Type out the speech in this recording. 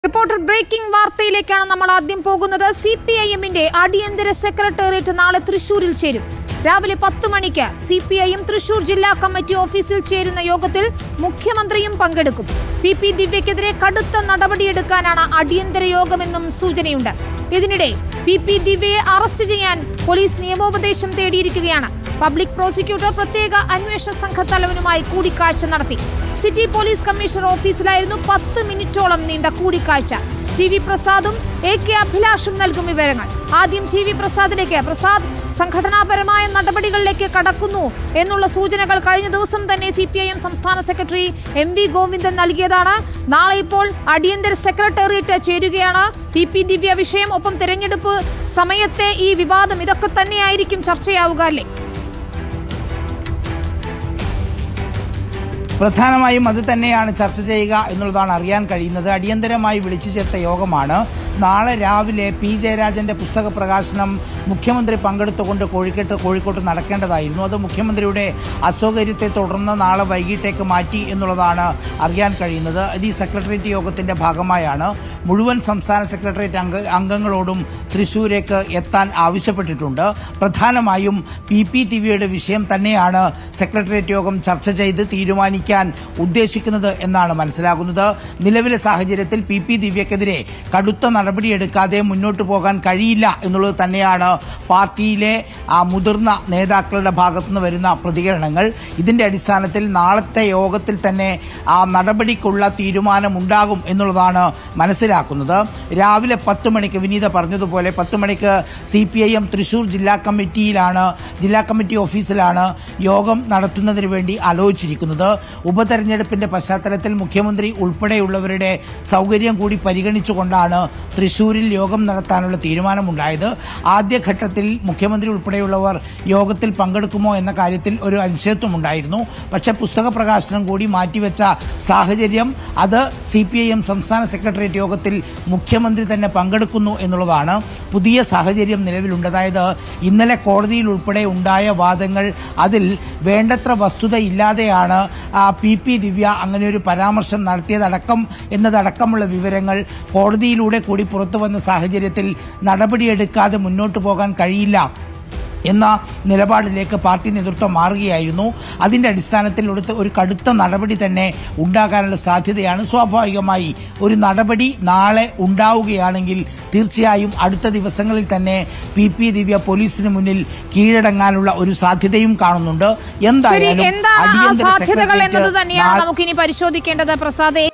reporter breaking വാർത്തയിലേക്കാണ് നമ്മൾ ആദ്യം പോകുന്നത് സി പി ഐ എമ്മിന്റെ അടിയന്തര സെക്രട്ടേറിയറ്റ് നാളെ തൃശൂരിൽ ചേരും രാവിലെ പത്ത് മണിക്ക് C P I M Thrissur ജില്ലാ കമ്മിറ്റി ഓഫീസിൽ ചേരുന്ന യോഗത്തിൽ മുഖ്യമന്ത്രിയും പങ്കെടുക്കും പി പി ദിവ്യക്കെതിരെ കടുത്ത നടപടിയെടുക്കാനാണ് അടിയന്തര യോഗമെന്നും സൂചനയുണ്ട് ഇതിനിടെ പി പി ദിവ്യയെ അറസ്റ്റ് ചെയ്യാൻ പോലീസ് നിയമോപദേശം തേടിയിരിക്കുകയാണ് പബ്ലിക് പ്രോസിക്യൂട്ടർ പ്രത്യേക അന്വേഷണ സംഘ തലവനുമായി കൂടിക്കാഴ്ച നടത്തി സിറ്റി പോലീസ് കമ്മീഷണർ ഓഫീസിലായിരുന്നു പത്ത് മിനിറ്റോളം നീണ്ട കൂടിക്കാഴ്ച ടി വി പ്രസാദും എ കെ അഭിലാഷും നൽകും വിവരങ്ങൾ ആദ്യം ടി വി പ്രസാദിലേക്ക് പ്രസാദ് സംഘടനാപരമായ നടപടികളിലേക്ക് കടക്കുന്നു എന്നുള്ള സൂചനകൾ കഴിഞ്ഞ ദിവസം തന്നെ സി പി ഐ എം സംസ്ഥാന സെക്രട്ടറി എം വി ഗോവിന്ദൻ നൽകിയതാണ് നാളെ ഇപ്പോൾ അടിയന്തര സെക്രട്ടേറിയറ്റ് ചേരുകയാണ് പി പി ദിവ്യ വിഷയം ഒപ്പം തെരഞ്ഞെടുപ്പ് സമയത്തെ ഈ വിവാദം ഇതൊക്കെ തന്നെയായിരിക്കും ചർച്ചയാവുക അല്ലേ പ്രധാനമായും അത് തന്നെയാണ് ചർച്ച ചെയ്യുക എന്നുള്ളതാണ് അറിയാൻ കഴിയുന്നത് അടിയന്തരമായി വിളിച്ചു ചേർത്ത യോഗമാണ് നാളെ രാവിലെ പി ജയരാജന്റെ പുസ്തക പ്രകാശനം മുഖ്യമന്ത്രി പങ്കെടുത്തുകൊണ്ട് കോഴിക്കോട്ട് കോഴിക്കോട്ട് നടക്കേണ്ടതായിരുന്നു അത് മുഖ്യമന്ത്രിയുടെ അസൗകര്യത്തെ തുടർന്ന് നാളെ വൈകിട്ടേക്ക് മാറ്റി എന്നുള്ളതാണ് അറിയാൻ കഴിയുന്നത് അത് ഈ സെക്രട്ടേറിയറ്റ് യോഗത്തിന്റെ ഭാഗമായാണ് മുഴുവൻ സംസ്ഥാന സെക്രട്ടേറിയറ്റ് അംഗ അംഗങ്ങളോടും തൃശൂരേക്ക് എത്താൻ ആവശ്യപ്പെട്ടിട്ടുണ്ട് പ്രധാനമായും പി പി ദിവ്യയുടെ വിഷയം തന്നെയാണ് സെക്രട്ടേറിയറ്റ് യോഗം ചർച്ച ചെയ്ത് തീരുമാനിക്കാൻ ഉദ്ദേശിക്കുന്നത് എന്നാണ് മനസ്സിലാകുന്നത് നിലവിലെ സാഹചര്യത്തിൽ പി പി ദിവ്യക്കെതിരെ കടുത്ത നടപടിയെടുക്കാതെ മുന്നോട്ട് പോകാൻ കഴിയില്ല എന്നുള്ളത് തന്നെയാണ് പാർട്ടിയിലെ ആ മുതിർന്ന നേതാക്കളുടെ ഭാഗത്തുനിന്ന് വരുന്ന പ്രതികരണങ്ങൾ ഇതിന്റെ അടിസ്ഥാനത്തിൽ നാളത്തെ യോഗത്തിൽ തന്നെ ആ നടപടിക്കുള്ള തീരുമാനമുണ്ടാകും എന്നുള്ളതാണ് മനസ്സിലാക്കുന്നത് രാവിലെ പത്ത് മണിക്ക് വിനീത പറഞ്ഞതുപോലെ പത്ത് മണിക്ക് C P I M Thrissur ജില്ലാ കമ്മിറ്റിയിലാണ് ജില്ലാ കമ്മിറ്റി ഓഫീസിലാണ് യോഗം നടത്തുന്നതിന് വേണ്ടി ആലോചിച്ചിരിക്കുന്നത് ഉപതെരഞ്ഞെടുപ്പിന്റെ പശ്ചാത്തലത്തിൽ മുഖ്യമന്ത്രി ഉൾപ്പെടെയുള്ളവരുടെ സൗകര്യം കൂടി പരിഗണിച്ചുകൊണ്ടാണ് തൃശൂരിൽ യോഗം നടത്താനുള്ള തീരുമാനമുണ്ടായത് ആദ്യഘട്ടത്തിൽ മുഖ്യമന്ത്രി ഉൾപ്പെടെയുള്ളവർ യോഗത്തിൽ പങ്കെടുക്കുമോ എന്ന കാര്യത്തിൽ ഒരു അനിശ്ചിതത്വമുണ്ടായിരുന്നു പക്ഷേ പുസ്തക പ്രകാശനം കൂടി മാറ്റിവെച്ച സാഹചര്യം അത് സി പി ഐ എം സംസ്ഥാന സെക്രട്ടേറിയറ്റ് യോഗത്തിൽ മുഖ്യമന്ത്രി തന്നെ പങ്കെടുക്കുന്നു എന്നുള്ളതാണ് പുതിയ സാഹചര്യം നിലവിലുണ്ട് അതായത് ഇന്നലെ കോടതിയിൽ ഉൾപ്പെടെ ഉണ്ടായ വാദങ്ങൾ അതിൽ വേണ്ടത്ര വസ്തുതയില്ലാതെയാണ് ആ, പി പി ദിവ്യ അങ്ങനെ ഒരു പരാമർശം നടത്തിയതടക്കം എന്നതടക്കമുള്ള വിവരങ്ങൾ കോടതിയിലൂടെ കൂടി പുറത്തു വന്ന സാഹചര്യത്തിൽ നടപടിയെടുക്കാതെ മുന്നോട്ട് പോകാൻ കഴിയില്ല എന്ന നിലപാടിലേക്ക് പാർട്ടി നേതൃത്വം മാറുകയായിരുന്നു അതിന്റെ അടിസ്ഥാനത്തിൽ എടുത്ത ഒരു കടുത്ത നടപടി തന്നെ ഉണ്ടാകാനുള്ള സാധ്യതയാണ് സ്വാഭാവികമായി ഒരു നടപടി നാളെ ഉണ്ടാവുകയാണെങ്കിൽ തീർച്ചയായും അടുത്ത ദിവസങ്ങളിൽ തന്നെ പി പി ദിവ്യ പോലീസിന് മുന്നിൽ കീഴടങ്ങാനുള്ള ഒരു സാധ്യതയും കാണുന്നുണ്ട് ശരി എന്തായാലും എന്താണ് ആ അടിയന്തര സാധ്യതകൾ എന്നത് സെക്രട്ടേറിയറ്റ് തന്നെയാണ് നാളെ- നമുക്കിനി പരിശോധിക്കേണ്ടത് പ്രസാദ് എ